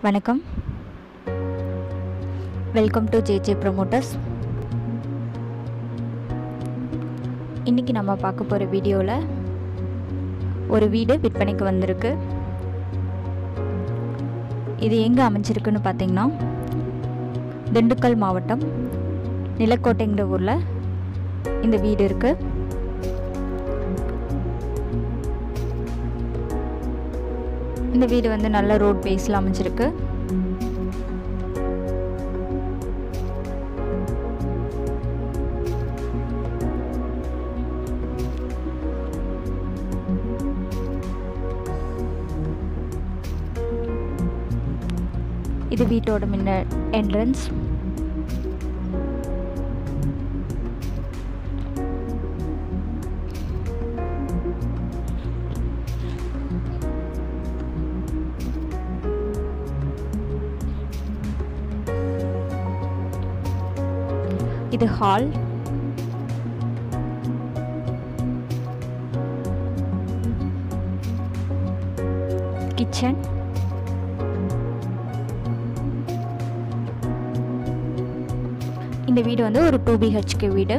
வணக்கம் welcome to JJ promoters இன்றைக்கி நம்ம பார்க்க போகிற வீடியோவில் ஒரு வீடு விற்பனைக்கு வந்திருக்கு இது எங்கே அமைஞ்சிருக்குன்னு பார்த்தீங்கன்னா திண்டுக்கல் மாவட்டம் நிலக்கோட்டைங்கிற ஊரில் இந்த வீடு இருக்குது இந்த வீடு வந்து நல்ல ரோட் பேஸில் அமைஞ்சிருக்கு இது வீட்டோட முன்ன என்ட்ரன்ஸ் இது ஹால் கிச்சன் இந்த வீடு வந்து ஒரு டூ பிஹெச்கே வீடு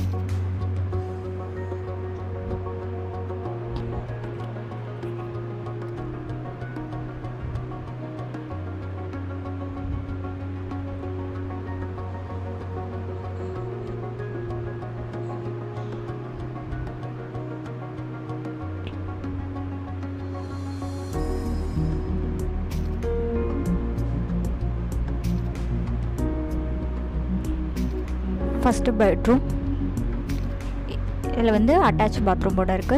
ஃபஸ்ட்டு பெட்ரூம் இதில் வந்து அட்டாச் பாத்ரூமோட இருக்குது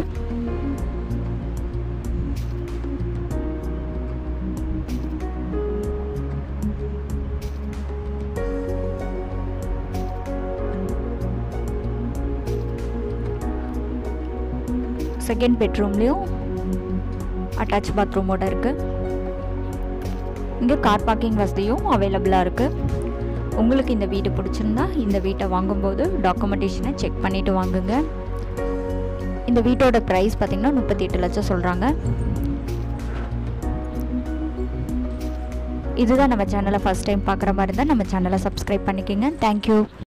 செகண்ட் பெட்ரூம்லேயும் அட்டாச் பாத்ரூமோட இருக்குது இங்கே கார் பார்க்கிங் வசதியும் அவைலபிளாக இருக்குது உங்களுக்கு இந்த வீடு பிடிச்சிருந்தா இந்த வீட்டை வாங்கும்போது டாக்குமெண்டேஷனை செக் பண்ணிவிட்டு வாங்குங்க இந்த வீட்டோட ப்ரைஸ் பார்த்திங்கன்னா முப்பத்தி எட்டு லட்சம் சொல்கிறாங்க இதுதான் நம்ம சேனலை ஃபஸ்ட் டைம் பார்க்குற மாதிரி இருந்தால் நம்ம சேனலை சப்ஸ்கிரைப் பண்ணிக்கோங்க தேங்க்யூ